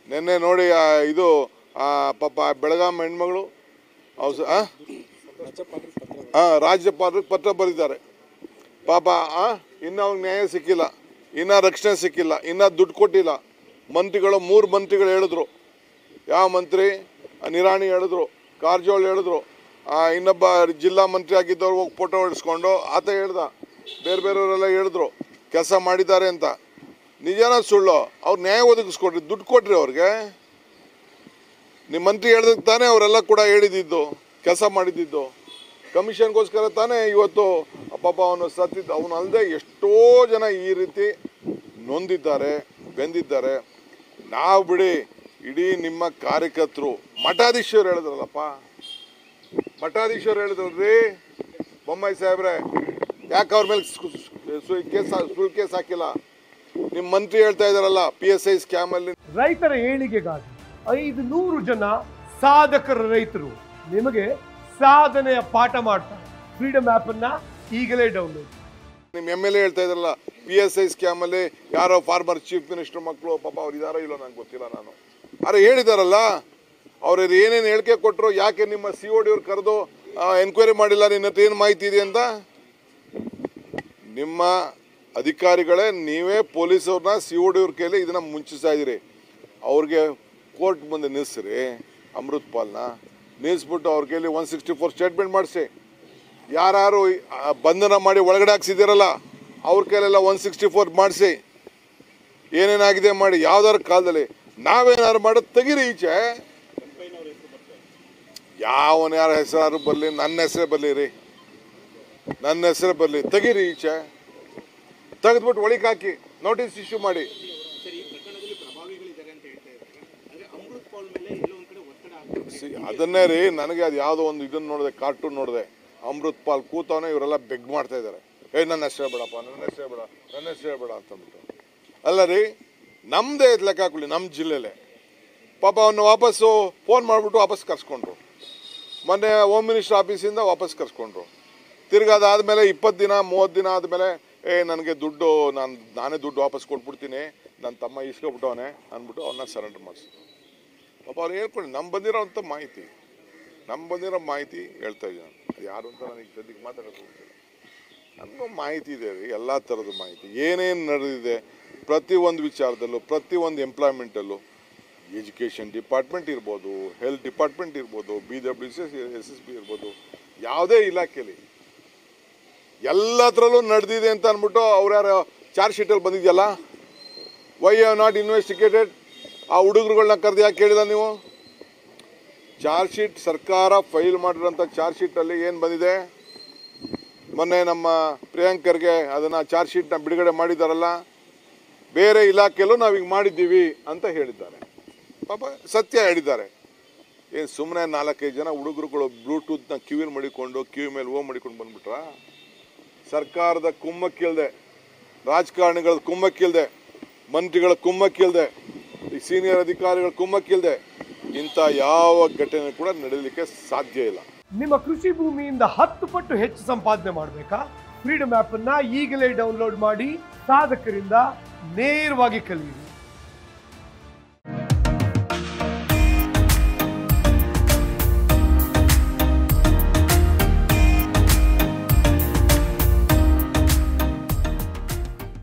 ನಿನ್ನೆ ನೋಡಿ ಆ ಇದು ಆ ಪಾಪ ಬೆಳಗಾಂ ಹೆಣ್ಮಗಳು ಹೌದು ಆ? ಆ, ರಾಜ್ಯಪಾಲರಿಗೆ ಪತ್ರ ಬರೆದಿದ್ದಾರೆ ಪಾಪ ಆ ಇನ್ನೂ ಅವ್ರಿಗೆ ನ್ಯಾಯ ಸಿಕ್ಕಿಲ್ಲ ಇನ್ನೂ ರಕ್ಷಣೆ ಸಿಕ್ಕಿಲ್ಲ ಇನ್ನೂ ದುಡ್ಡು ಕೊಟ್ಟಿಲ್ಲ ಮಂತ್ರಿಗಳು ಮೂರು ಮಂತ್ರಿಗಳು ಹೇಳಿದ್ರು ಯಾವ ಮಂತ್ರಿ ಆ, ನಿರಾಣಿ ಹೇಳಿದ್ರು ಕಾರಜೋಳ ಹೇಳಿದ್ರು ಆ, ಇನ್ನೊಬ್ಬ ಜಿಲ್ಲಾ ಮಂತ್ರಿ ಆಗಿದ್ದವ್ರು ಹೋಗಿ ಫೋಟೋ ಹೊಡಿಸ್ಕೊಂಡು ಆತ ಹೇಳ್ದ ಬೇರೆ ಬೇರೆಯವರೆಲ್ಲ ಹೇಳಿದ್ರು ಕೆಲಸ ಮಾಡಿದ್ದಾರೆ ಅಂತ ನಿಜಾನ ಸುಳ್ಳು ಅವ್ರು ನ್ಯಾಯ ಒದಗಿಸ್ಕೊಡ್ರಿ ದುಡ್ಡು ಕೊಟ್ರಿ ಅವ್ರಿಗೆ ನಿಮ್ಮ ಮಂತ್ರಿ ಹೇಳ್ದಕ್ಕೆ ತಾನೇ ಅವರೆಲ್ಲ ಕೂಡ ಹೇಳಿದ್ದು ಕೆಲಸ ಮಾಡಿದ್ದು ಕಮಿಷನ್ಗೋಸ್ಕರ ತಾನೇ ಇವತ್ತು ಪಾಪ ಅವನು ಸತ್ತಿದ್ದ ಅವನು ಅಲ್ಲದೆ ಎಷ್ಟೋ ಜನ ಈ ರೀತಿ ನೊಂದಿದ್ದಾರೆ ಬೆಂದಿದ್ದಾರೆ ನಾವು ಬಿಡಿ ಇಡೀ ನಿಮ್ಮ ಕಾರ್ಯಕರ್ತರು ಮಠಾಧೀಶರು ಹೇಳಿದ್ರಲ್ಲಪ್ಪ ಮಠಾಧೀಶರು ಹೇಳಿದ್ರಲ್ರಿ ಬೊಮ್ಮಾಯಿ ಸಾಹೇಬ್ರೆ ಯಾಕೆ ಅವ್ರ ಮೇಲೆ ಕೇಸ್ ಸುಳ್ಳು ಕೇಸ್ ಹಾಕಿಲ್ಲ ನಿಮ್ಮ ಮಂತ್ರಿ ಹೇಳ್ತಾ ಇದಾರಲ್ಲ ಪಿ ಎಸ್ ಐ ಸ್ಕ್ಯಾಮಲ್ಲಿ ರೈತರ ಏಳಿಗೆಗಾಗಿ ಐದು ನೂರು ಜನ ಸಾಧಕರ ರೈತರು ನಿಮಗೆ ಸಾಧನೆಯ ಪಾಠ ಮಾಡ್ತಾರೆ ಫ್ರೀಡಮ್ ಆಪ್ ಅನ್ನ ಈಗಲೇ ಡೌನ್ಲೋಡ್ ನಿಮ್ಮ ಎಮ್ ಎಲ್ ಎ ಹೇಳ್ತಾ ಇದ್ರಲ್ಲ ಪಿ ಎಸ್ ಐ ಸ್ಕ್ಯಾಮಲ್ಲಿ ಯಾರೋ ಫಾರ್ಮರ್ ಚೀಫ್ ಮಿನಿಸ್ಟರ್ ಮಕ್ಕಳು ಪಾಪ ಅವ್ರು ಇದಾರೋ ಇಲ್ಲೋ ನಂಗೆ ಗೊತ್ತಿಲ್ಲ ನಾನು ಅರೆ ಹೇಳಿದಾರಲ್ಲ ಅವ್ರು ಏನೇನು ಹೇಳಿಕೆ ಕೊಟ್ಟರು ಯಾಕೆ ನಿಮ್ಮ ಸಿ ಒ ಡಿ ಅವ್ರು ಕರೆದು ಎನ್ಕ್ವೈರಿ ಮಾಡಿಲ್ಲ ನಿನ್ನ ಹತ್ರ ಏನು ಮಾಹಿತಿ ಇದೆ ಅಂತ ನಿಮ್ಮ ಅಧಿಕಾರಿಗಳೇ ನೀವೇ ಪೊಲೀಸವ್ರನ್ನ ಸಿ ಒ ಡಿ ಅವ್ರ ಕೈಲಿ ಇದನ್ನ ಮುಂಚಿಸ್ತಾ ಇದ್ದೀರಿ ಅವ್ರಿಗೆ ಕೋರ್ಟ್ ಮುಂದೆ ನಿಲ್ಲಿಸ್ರಿ ಅಮೃತ್ ಪಾಲ್ನ ನಿಲ್ಲಿಸ್ಬಿಟ್ಟು ಅವ್ರ ಕೈಲಿ ಒನ್ ಸಿಕ್ಸ್ಟಿ ಫೋರ್ ಸ್ಟೇಟ್ಮೆಂಟ್ ಮಾಡಿಸಿ ಯಾರು ಬಂಧನ ಮಾಡಿ ಒಳಗಡೆ ಹಾಕ್ಸಿದ್ದೀರಲ್ಲ ಅವ್ರ ಕೈಲೆಲ್ಲ ಒನ್ ಸಿಕ್ಸ್ಟಿ ಫೋರ್ ಮಾಡಿಸಿ ಏನೇನಾಗಿದೆ ಮಾಡಿ ಯಾವ್ದಾರ ಕಾಲದಲ್ಲಿ ನಾವೇನಾದ್ರು ಮಾಡೋದು ತೆಗೀರಿ ಈಚೆ ಯಾವನ ಯಾರ ಹೆಸರು ಬರಲಿ ನನ್ನ ಹೆಸರೇ ಬರಲಿ ರೀ ನನ್ನ ಹೆಸರೇ ಬರಲಿ ತೆಗೀರಿ ಈಚೆ ತೆಗೆದ್ಬಿಟ್ಟು ಒಳಗೆ ಹಾಕಿ ನೋಟಿಸ್ ಇಶ್ಯೂ ಮಾಡಿ ಸರ್ ಈ ಪ್ರಕರಣದಲ್ಲಿ ಪ್ರಭಾವಿಗಳಿದ್ದಾರೆ ಅಂತ ಹೇಳ್ತಾ ಇದ್ದಾರೆ ಅಂದ್ರೆ ಅಮೃತ್ ಪೌಲ್ ಮೇಲೆ ಎಲ್ಲೋ ಒಂದ್ ಕಡೆ ಒತ್ತಡ ಆಗ್ತಿದೆ ಸಿ ಅದನ್ನೇ ರೀ ನನಗೆ ಅದು ಯಾವುದೋ ಒಂದು ಇದನ್ನ ನೋಡಿದೆ ಕಾರ್ಟೂನ್ ನೋಡಿದೆ ಅಮೃತ್ ಪಾಲ್ ಕೂತವನೇ ಇವರೆಲ್ಲ ಬೆಗ್ ಮಾಡ್ತಾ ಇದ್ದಾರೆ ಏ ನನ್ನ ಹೆಸರೇ ಬೇಡಪ್ಪ ನನ್ನ ಹೆಸರೇ ಬೇಡ ನನ್ನ ಹೆಸರೇ ಬೇಡ ಅಂತಂದ್ಬಿಟ್ಟು ಅಲ್ಲ ರೀ ನಮ್ಮದೇ ಲೆಕ್ಕ ಹಾಕೊಳ್ಳಿ ನಮ್ಮ ಜಿಲ್ಲೆಲೆ ಪಾಪ ಅವನ್ನ ವಾಪಸ್ಸು ಫೋನ್ ಮಾಡಿಬಿಟ್ಟು ವಾಪಸ್ ಕರ್ಸ್ಕೊಂಡ್ರು ಮೊನ್ನೆ ಹೋಮ್ ಮಿನಿಸ್ಟರ್ ಆಫೀಸಿಂದ ವಾಪಸ್ ಕರ್ಸ್ಕೊಂಡ್ರು ತಿರ್ಗಿ ಅದಾದಮೇಲೆ ಇಪ್ಪತ್ತು ದಿನ ಮೂವತ್ತು ದಿನ ಆದಮೇಲೆ ಏ ನನಗೆ ದುಡ್ಡು ನಾನು ನಾನೇ ದುಡ್ಡು ವಾಪಸ್ ಕೊಟ್ಬಿಡ್ತೀನಿ ನನ್ನ ತಮ್ಮ ಇಸ್ಕೊಬಿಟ್ಟವನೆ ಅಂದ್ಬಿಟ್ಟು ಅವನ್ನ ಸರೆಂಡರ್ ಮಾಡಿಸಿದ್ರು ಪಾಪ ಅವ್ರು ಹೇಳ್ಕೊಳ್ಳಿ ನಮ್ಮ ಬಂದಿರೋಂಥ ಮಾಹಿತಿ ನಮ್ಮ ಬಂದಿರೋ ಮಾಹಿತಿ ಹೇಳ್ತಾ ಇದ್ದೀನಿ ಅದು ಯಾರು ಅಂತ ನನಗೆ ಸದ್ಯಕ್ಕೆ ಮಾತಾಡೋದು ಗೊತ್ತಿಲ್ಲ ನನಗೂ ಮಾಹಿತಿ ಇದೆ ರೀ ಎಲ್ಲ ಥರದ ಮಾಹಿತಿ ಏನೇನು ನಡೆದಿದೆ ಪ್ರತಿ ಒಂದು ವಿಚಾರದಲ್ಲೂ ಪ್ರತಿ ಒಂದು ಎಂಪ್ಲಾಯ್ಮೆಂಟಲ್ಲೂ ಎಜುಕೇಷನ್ ಡಿಪಾರ್ಟ್ಮೆಂಟ್ ಇರ್ಬೋದು ಹೆಲ್ತ್ ಡಿಪಾರ್ಟ್ಮೆಂಟ್ ಇರ್ಬೋದು B W C S S B ಇರ್ಬೋದು ಯಾವುದೇ ಇಲಾಖೆಯಲ್ಲಿ ಎಲ್ಲತ್ರಲ್ಲೂ ನಡೆದಿದೆ ಅಂತ ಅಂದ್ಬಿಟ್ಟು ಅವ್ರು ಯಾರು ಚಾರ್ಜ್ ಶೀಟಲ್ಲಿ ಬಂದಿದೆಯಲ್ಲ ವೈ ಹ್ಯಾವ್ ನಾಟ್ ಇನ್ವೆಸ್ಟಿಗೇಟೆಡ್ ಆ ಹುಡುಗರುಗಳನ್ನ ಕರೆದು ಯಾಕೆ ಕೇಳಿಲ್ಲ ನೀವು ಚಾರ್ಜ್ ಶೀಟ್ ಸರ್ಕಾರ ಫೈಲ್ ಮಾಡಿರೋಂಥ ಚಾರ್ಜ್ ಶೀಟಲ್ಲಿ ಏನು ಬಂದಿದೆ ಮೊನ್ನೆ ನಮ್ಮ ಪ್ರಿಯಾಂಕರ್ಗೆ ಅದನ್ನು ಚಾರ್ಜ್ ಶೀಟ್ನ ಬಿಡುಗಡೆ ಮಾಡಿದ್ದಾರಲ್ಲ ಬೇರೆ ಇಲಾಖೆಯಲ್ಲೂ ನಾವು ಈಗ ಮಾಡಿದ್ದೀವಿ ಅಂತ ಹೇಳಿದ್ದಾರೆ ಪಾಪ ಸತ್ಯ ಹೇಳಿದ್ದಾರೆ ಏನು ಸುಮ್ಮನೆ ನಾಲ್ಕೈದು ಜನ ಹುಡುಗರುಗಳು ಬ್ಲೂಟೂತ್ನ ಕಿವಿಲಿ ಮಡಿಕೊಂಡು ಕಿವಿ ಮೇಲೆ ಓ ಮಡಿಕೊಂಡು ಬಂದ್ಬಿಟ್ರಾ ಸರ್ಕಾರದ ಕುಮ್ಮಕ್ಕಿಲ್ದೆ ರಾಜಕಾರಣಿಗಳ ಕುಮ್ಮಕ್ಕಿಲ್ದೆ ಮಂತ್ರಿಗಳ ಕುಮ್ಮಕ್ಕಿಲ್ದೆ ಈ ಸೀನಿಯರ್ ಅಧಿಕಾರಿಗಳ ಕುಮ್ಮಕ್ಕಿಲ್ದೆ ಇಂಥ ಯಾವ ಘಟನೆ ಕೂಡ ನಡೆಯಲಿಕ್ಕೆ ಸಾಧ್ಯ ಇಲ್ಲ ನಿಮ್ಮ ಕೃಷಿ ಭೂಮಿಯಿಂದ ಹತ್ತು ಪಟ್ಟು ಹೆಚ್ಚು ಸಂಪಾದನೆ ಮಾಡಬೇಕಾ ಫ್ರೀಡಮ್ ಆಪ್ ಅನ್ನ ಈಗಲೇ ಡೌನ್ಲೋಡ್ ಮಾಡಿ ಸಾಧಕರಿಂದ ನೇರವಾಗಿ ಕಲಿಯಿರಿ